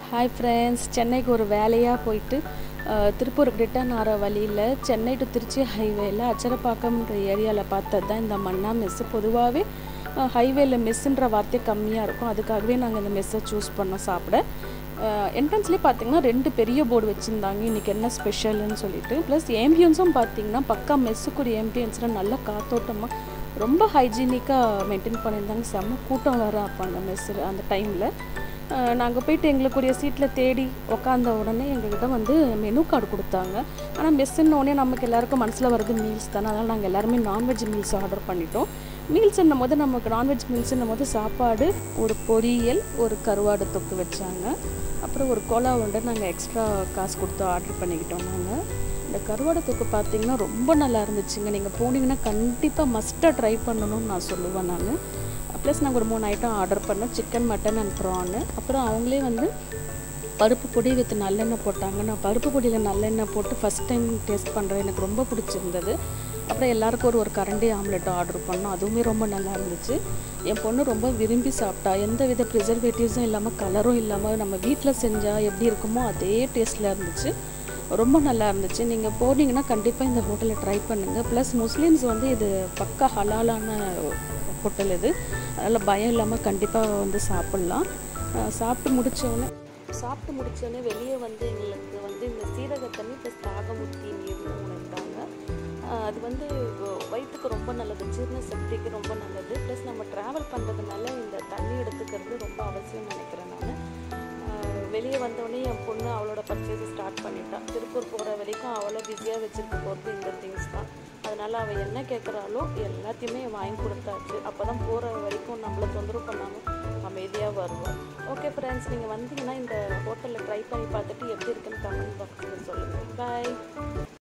hi friends சென்னைக்கு ஒரு வேலையாக போயிட்டு அஹ், திருப்பூருக்கு ரிட்டர்ன் ஆகிற வழியில் சென்னை டு திருச்சி ஹைவேல அச்சரப்பாக்கம்ன்ற ஏரியாவில் பார்த்தது தான் இந்த மன்னா மெஸ்ஸு பொதுவாகவே ஹைவேல மெஸ்ஸுன்ற வார்த்தை கம்மியாக இருக்கும் அதுக்காகவே நாங்கள் இந்த மெஸ்ஸை சூஸ் பண்ணோம் சாப்பிட என்ட்ரன்ஸ்லேயே பார்த்தீங்கன்னா ரெண்டு பெரிய போர்டு வச்சுருந்தாங்க இன்றைக்கி என்ன ஸ்பெஷல்னு சொல்லிட்டு ப்ளஸ் ஏம்பியன்ஸும் பார்த்தீங்கன்னா பக்கா மெஸ்ஸுக்குரிய ஏம்பியன்ஸில் நல்ல காத்தோட்டமாக ரொம்ப ஹைஜீனிக்காக மெயின்டைன் பண்ணியிருந்தாங்க செம்ம கூட்டம் வர அப்போ அந்த மெஸ்ஸு அந்த டைமில் நாங்கள் போயிட்டு எங்களுக்குரிய சீட்டில் தேடி உக்காந்த உடனே எங்ககிட்ட வந்து மெனு கார்டு கொடுத்தாங்க ஆனால் மெஸ்ஸுன்ன உடனே நமக்கு எல்லாருக்கும் மனசில் வர்றது மீல்ஸ் தானே அதனால் நாங்கள் எல்லாருமே நான்வெஜ் மீல்ஸ் ஆர்டர் பண்ணிட்டோம் மீல்ஸ்ன்னும் போது நமக்கு நான்வெஜ் மீல்ஸ்ன்னும் போது சாப்பாடு ஒரு பொரியல் ஒரு கருவாடு தொக்கு வச்சாங்க அப்புறம் ஒரு கோலா உருண்டை நாங்கள் எக்ஸ்ட்ரா காசு கொடுத்து ஆர்டர் பண்ணிக்கிட்டோம் நாங்கள் இந்த கருவாடு தொக்கு பார்த்தீங்கன்னா ரொம்ப நல்லா இருந்துச்சுங்க நீங்கள் போனீங்கன்னா கண்டிப்பாக மஸ்ட்டாக ட்ரை பண்ணணும்னு நான் சொல்லுவேன் நான் ப்ளஸ் நாங்கள் ஒரு மூணு ஐட்டம் ஆர்டர் பண்ணோம் சிக்கன் மட்டன் அண்ட் ப்ரானு அப்புறம் அவங்களே வந்து பருப்பு பொடி வித் நல்லெண்ணெய் போட்டாங்க நான் பருப்பு பொடியில் நல்லெண்ணெய் போட்டு ஃபஸ்ட் டைம் டேஸ்ட் பண்ணுறேன் எனக்கு ரொம்ப பிடிச்சிருந்தது அப்புறம் எல்லாருக்கும் ஒரு ஒரு கரண்டி ஆம்லெட் ஆர்டர் பண்ணோம் அதுவுமே ரொம்ப நல்லா இருந்துச்சு என் பொண்ணு ரொம்ப விரும்பி சாப்பிட்டா எந்த வித ப்ரிசர்வேட்டிவ்ஸும் இல்லாமல் கலரும் இல்லாமல் நம்ம வீட்டில் செஞ்சால் எப்படி இருக்குமோ அதே டேஸ்ட்டில் இருந்துச்சு ரொம்ப நல்லா இருந்துச்சு நீங்கள் போனீங்கன்னா கண்டிப்பாக இந்த ஹோட்டலை ட்ரை பண்ணுங்கள் ப்ளஸ் முஸ்லீம்ஸ் வந்து இது பக்கா ஹலாலான ஹோட்டல் இது அதனால் பயம் இல்லாமல் கண்டிப்பாக வந்து சாப்பிட்லாம் அஹ் சாப்பிட்டு முடித்தோடனே சாப்பிட்டு முடித்தோடனே வெளியே வந்து எங்களுக்கு வந்து இந்த சீரக தண்ணி ப்ளஸ் தாகமுத்தி நீர்னு ஒன்று இருந்தாங்க அஹ் அது வந்து வ- வயிற்றுக்கு ரொம்ப நல்லது ஜீரண சக்திக்கு ரொம்ப நல்லது ப்ளஸ் நம்ம ட்ராவல் பண்ணுறதுனால இந்த தண்ணி எடுத்துக்கிறது ரொம்ப அவசியம் நினைக்கிறேன் நான் வெளியே வந்தோடனே என் பொண்ணு அவளோட பர்ச்சேஸ் ஸ்டார்ட் பண்ணிட்டான் திருப்பூர் போகிற வரைக்கும் அவளை பிஸியாக வச்சுருக்க போகிறது இந்த திங்ஸ் தான் அதனால் அவள் என்ன கேட்குறாளோ எல்லாத்தையுமே வாங்கி கொடுத்தாச்சு அப்போ தான் போகிற வரைக்கும் நம்மளை தொந்தரவு பண்ணாமல் அமைதியாக வருவோம் ஓகே ஃப்ரெண்ட்ஸ் நீங்கள் வந்தீங்கன்னா இந்த ஹோட்டலில் ட்ரை பண்ணி பார்த்துட்டு எப்படி இருக்குன்னு கமெண்ட் பாக்ஸில் சொல்லுங்கள்